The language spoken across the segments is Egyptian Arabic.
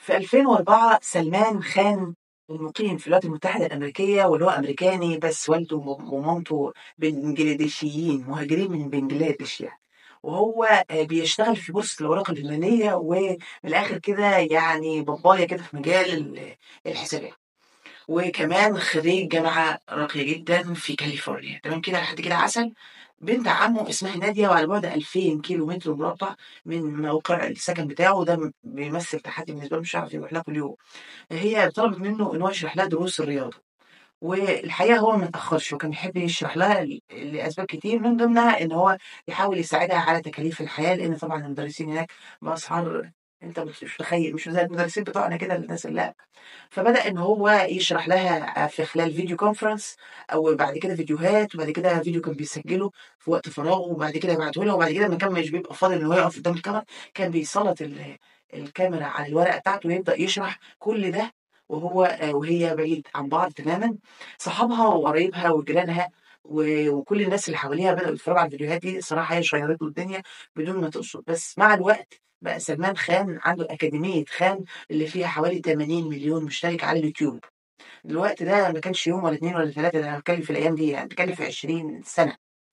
في 2004 سلمان خان المقيم في الولايات المتحدة الأمريكية واللي هو أمريكاني بس والده وم- ومامته بنجلاديشيين مهاجرين من بنجلاديش يعني وهو آه، بيشتغل في بورصة الأوراق المالية ومن الآخر كده يعني بابايا كده في مجال ال- الحسابات وكمان خريج جامعة راقية جدا في كاليفورنيا تمام كده لحد كده عسل بنت عمه اسمها نادية وعلى بعد 2000 كيلو متر مربع من موقع السكن بتاعه ده م- بيمثل تحدي بالنسبة له مش هيعرف يروح لها كل يوم هي طلبت منه ان هو يشرح لها دروس الرياضة والحقيقة هو ما اتأخرش وكان بيحب يشرح لها ل- لأسباب كتير من ضمنها إن هو يحاول يساعدها على تكاليف الحياة لأن طبعا المدرسين هناك بأسعار أنت مش مش متخيل مش زي المدرسين بتوعنا كده الناس اللي لا فبدأ إن هو يشرح لها في خلال فيديو كونفرنس أو بعد كده فيديوهات وبعد كده فيديو كان بيسجله في وقت فراغه وبعد كده يبعته لها وبعد كده لما كان مش بيبقى فاضي إن هو يقف قدام الكاميرا كان بيسلط ال- الكاميرا على الورقة بتاعته ويبدأ يشرح كل ده وهو آه، وهي بعيد عن بعض تماما صحابها وقرايبها وجيرانها و- وكل الناس اللي حواليها بدأوا يتفرجوا على الفيديوهات دي صراحة هي شيرت له الدنيا بدون ما تقصد بس مع الوقت بقى سلمان خان عنده أكاديمية خان اللي فيها حوالي 80 مليون مشترك على اليوتيوب الوقت ده ما كانش يوم ولا اتنين ولا تلاتة ده أنا بتكلم في الأيام دي يعني بتكلم في 20 سنة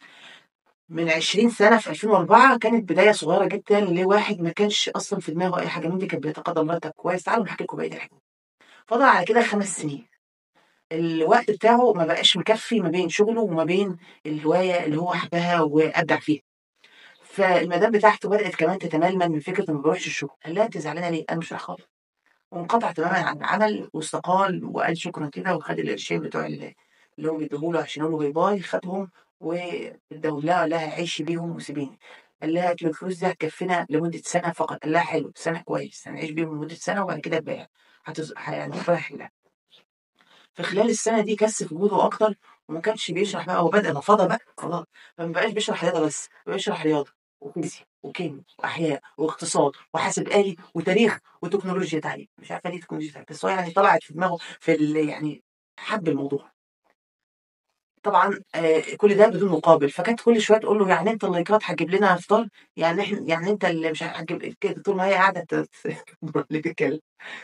من 20 سنة في 2004 كانت بداية صغيرة جدا لواحد ما كانش أصلا في دماغه أي حاجة من دي كان بيتقاضى مرتب كويس تعالوا نحكي لكم بقية الحاجات فضل على كده خمس سنين الوقت بتاعه ما بقاش مكفي ما بين شغله وما بين الهواية اللي هو حبها وأبدع فيها فالمدام بتاعته بدأت كمان تتململ من فكرة إنه ما بيروحش الشغل قال لها أنت زعلانة ليه؟ أنا مش رايح خالص وانقطع تماما عن العمل واستقال وقال شكرا كده وخد القرشين بتوع اللي اللي هو بيديهوله عشان يقول له باي باي خدهم واداهم لها قال لها عيشي بيهم وسيبيني قال لها "أكل الفلوس دي هتكفينا لمدة سنة فقط قال لها حلو سنة كويس هنعيش بيهم لمدة سنة وبعد كده تبيع هتز... يعني ربنا يحلها في خلال السنة دي كثف وجوده أكتر وما كانش بيشرح بقى هو بدأ نفضه بقى خلاص فما بقاش بيشرح رياضة بس بقى بيشرح رياضة وفيزياء وكيمياء وأحياء واقتصاد وحاسب آلي وتاريخ وتكنولوجيا تعليم مش عارفة ليه تكنولوجيا تعليم بس هو يعني طلعت في دماغه في ال- يعني حب الموضوع طبعا آه كل ده بدون مقابل فكانت كل شويه تقول له يعني انت اللايكات هتجيب لنا افطار يعني احنا يعني انت اللي مش هتجيب كده طول ما هي قاعده ت- اللي بيتكلم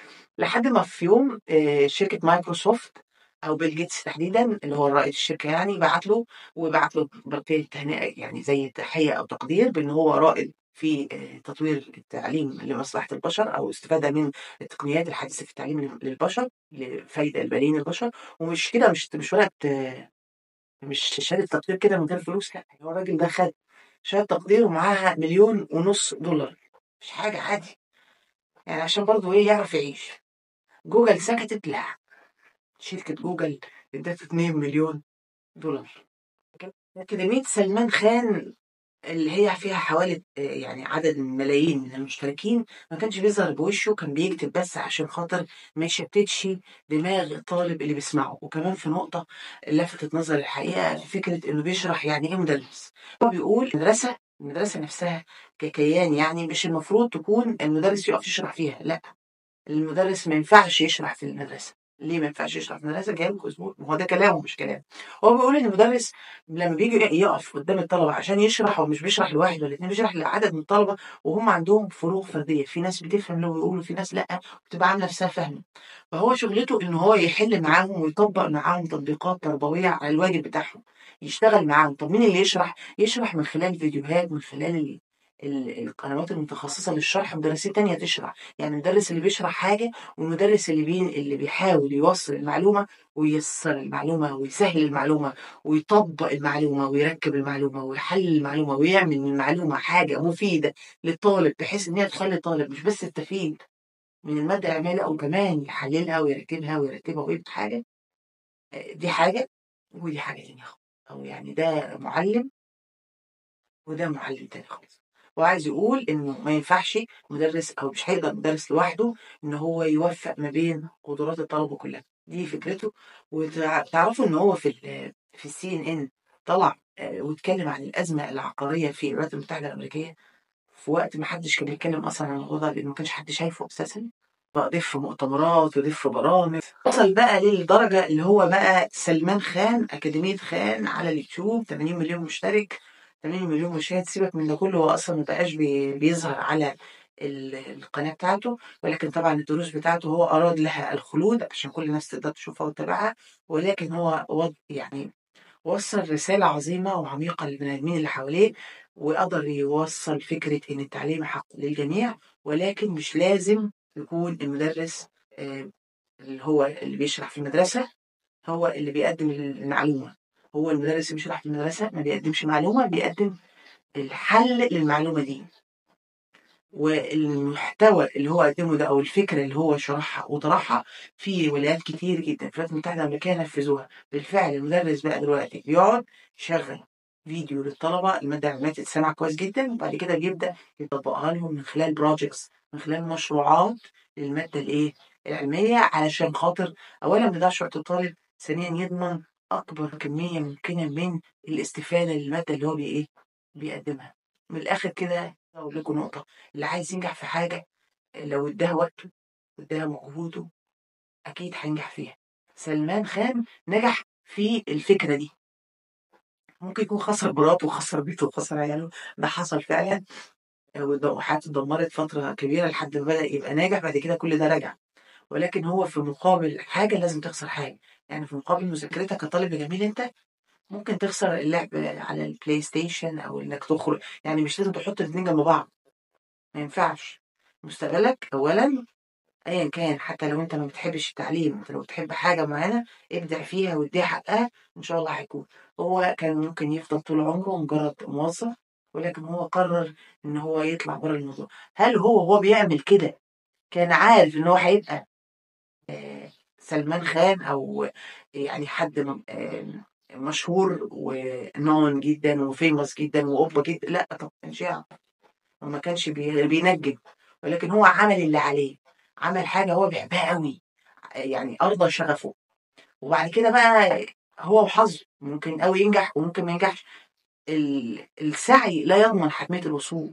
لحد ما في يوم آه، شركة مايكروسوفت أو بيل جيتس تحديدا اللي هو رائد الشركة يعني بعت له وبعت له برقية تهنئة يعني زي تحية أو تقدير بأن هو رائد في آه، تطوير التعليم لمصلحة البشر أو استفادة من التقنيات الحديثة في التعليم لل- للبشر لفايدة لبنين البشر ومش كده مش مش ورقة آه، مش شهادة تقدير كده من غير فلوس لا هو الراجل ده خد شهادة تقدير ومعاها مليون ونص دولار مش حاجة عادي يعني عشان برضه إيه يعرف يعيش جوجل سكتت لا شركة جوجل ادته 2 مليون دولار أكاديمية سلمان خان اللي هي فيها حوالي آه، يعني عدد ملايين من المشتركين ما كانش بيظهر بوشه كان بيكتب بس عشان خاطر ما يشتتش دماغ الطالب اللي بيسمعه وكمان في نقطة لفتت نظر الحقيقة فكرة إنه بيشرح يعني إيه مدرس هو بيقول المدرسة المدرسة نفسها ككيان يعني مش المفروض تكون المدرس يقف يشرح فيها لا المدرس ما ينفعش يشرح في المدرسة ليه ما ينفعش يشرح في المدرسة جايب اسبوع ما هو ده كلامه مش كلام هو بيقول ان المدرس لما بيجي يقف قدام الطلبة عشان يشرح هو مش بيشرح لواحد ولا اتنين بيشرح لعدد من الطلبة وهم عندهم فروق فردية في ناس بتفهم اللي هو بيقوله في ناس لا بتبقى عاملة نفسها فاهمة فهو شغلته ان هو يحل معاهم ويطبق معاهم تطبيقات تربوية على الواجب بتاعهم يشتغل معاهم طب مين اللي يشرح يشرح من خلال فيديوهات من خلال ال... ال- القنوات المتخصصة للشرح مدرسين تانية تشرح يعني المدرس اللي بيشرح حاجة والمدرس اللي بين اللي بيحاول يوصل المعلومة وييسر المعلومة ويسهل المعلومة ويطبق المعلومة ويركب المعلومة ويحلل المعلومة ويعمل من المعلومة حاجة مفيدة للطالب بحيث إن هي تخلي الطالب مش بس يستفيد من المادة العلمية لا وكمان يحللها ويركبها ويرتبها ويبقى حاجة آه، دي حاجة ودي حاجة تانية خالص أو يعني ده معلم وده معلم تاني خالص وعايز يقول انه ما ينفعش مدرس او مش هيقدر مدرس لوحده ان هو يوفق ما بين قدرات الطلبه كلها دي فكرته وتعرفوا ان هو في ال في السي ان ان طلع آه، واتكلم عن الازمه العقاريه في الولايات المتحده الامريكيه في وقت ما حدش كان بيتكلم اصلا عن الموضوع ده لان ما كانش حد شايفه اساسا بقى ضيف في مؤتمرات وضيف في برامج وصل بقى للدرجه اللي هو بقى سلمان خان اكاديميه خان على اليوتيوب 80 مليون مشترك 80 مليون مشاهد سيبك من ده كله هو اصلا ما بقاش بي- بيظهر على ال- القناة بتاعته ولكن طبعا الدروس بتاعته هو أراد لها الخلود عشان كل الناس تقدر تشوفها وتتابعها ولكن هو وض- يعني وصل رسالة عظيمة وعميقة للبني آدمين اللي حواليه وقدر يوصل فكرة إن التعليم حق للجميع ولكن مش لازم يكون المدرس آه، اللي هو اللي بيشرح في المدرسة هو اللي بيقدم المعلومة هو المدرس اللي بيشرح في المدرسة ما بيقدمش معلومة بيقدم الحل للمعلومة دي والمحتوى اللي هو قدمه ده او الفكره اللي هو شرحها وطرحها في ولايات كتير جدا في الولايات المتحده الامريكيه نفذوها بالفعل المدرس بقى دلوقتي بيقعد يشغل فيديو للطلبه الماده العلميه تتسمع كويس جدا وبعد كده بيبدا يطبقها لهم من خلال بروجكتس من خلال مشروعات للماده الايه العلميه علشان خاطر اولا ما يضيعش وقت الطالب ثانيا يضمن اكبر كميه ممكنه من الاستفاده للماده اللي هو بي ايه بيقدمها من الاخر كده اقول لكم نقطه اللي عايز ينجح في حاجة لو اداها وقته واداها مجهوده أكيد هينجح فيها سلمان خان نجح في الفكرة دي ممكن يكون خسر مراته وخسر بيته وخسر عياله ده حصل فعلا وده- وحياته اتدمرت فترة كبيرة لحد ما بدأ يبقى ناجح بعد كده كل ده رجع ولكن هو في مقابل حاجة لازم تخسر حاجة يعني في مقابل مذاكرتك كطالب جميل انت ممكن تخسر اللعب على البلاي ستيشن او انك تخرج يعني مش لازم تحط الاتنين جنب بعض ما ينفعش مستقبلك اولا ايا كان حتى لو انت ما بتحبش التعليم انت لو بتحب حاجه معينه ابدع فيها واديها حقها ان شاء الله هيكون هو كان ممكن يفضل طول عمره مجرد موظف ولكن هو قرر ان هو يطلع بره الموضوع هل هو وهو بيعمل كده كان عارف ان هو هيبقى آه، سلمان خان او يعني حد م- آه، مشهور ونون جدا وفيموس جدا وأوبا جدا لا طب كانش يعرف وما كانش بي- بينجم ولكن هو عمل اللي عليه عمل حاجة هو بيحبها قوي يعني أرضى شغفه وبعد كده بقى هو وحظه ممكن قوي ينجح وممكن ما ينجحش ال- السعي لا يضمن حتمية الوصول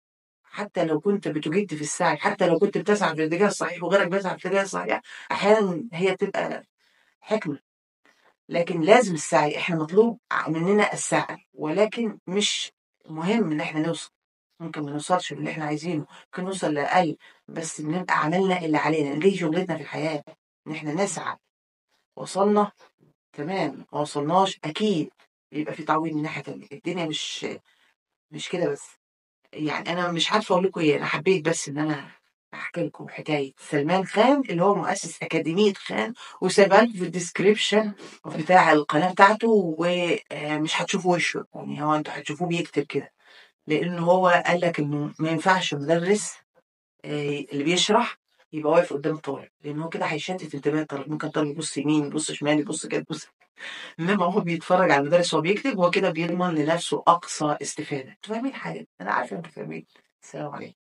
حتى لو كنت بتجد في السعي حتى لو كنت بتسعى في الاتجاه الصحيح وغيرك بيسعى في الاتجاه الصحيح أحيانا هي بتبقى حكمة لكن لازم السعي احنا مطلوب مننا السعي ولكن مش مهم ان احنا نوصل ممكن ما نوصلش للي احنا عايزينه ممكن نوصل لاقل بس بنبقى عملنا اللي علينا دي شغلتنا في الحياه ان احنا نسعى وصلنا تمام ما وصلناش اكيد يبقى في تعويض من ناحيه تانية الدنيا مش مش كده بس يعني انا مش عارفه اقول لكم ايه انا حبيت بس ان انا احكي لكم حكايه سلمان خان اللي هو مؤسس اكاديميه خان وسايبها لكم في الديسكريبشن بتاع القناه بتاعته ومش هتشوفوا وشه يعني هو انتوا هتشوفوه بيكتب كده لان هو قال لك انه ما ينفعش مدرس آه، اللي بيشرح يبقى واقف قدام الطالب لان هو كده هيشتت انتباه الطالب ممكن الطالب يبص يمين يبص شمال يبص كده يبص انما هو بيتفرج على المدرس وهو بيكتب هو كده بيضمن لنفسه اقصى استفاده انتوا فاهمين حاجه انا عارفه انتوا فاهمين السلام عليكم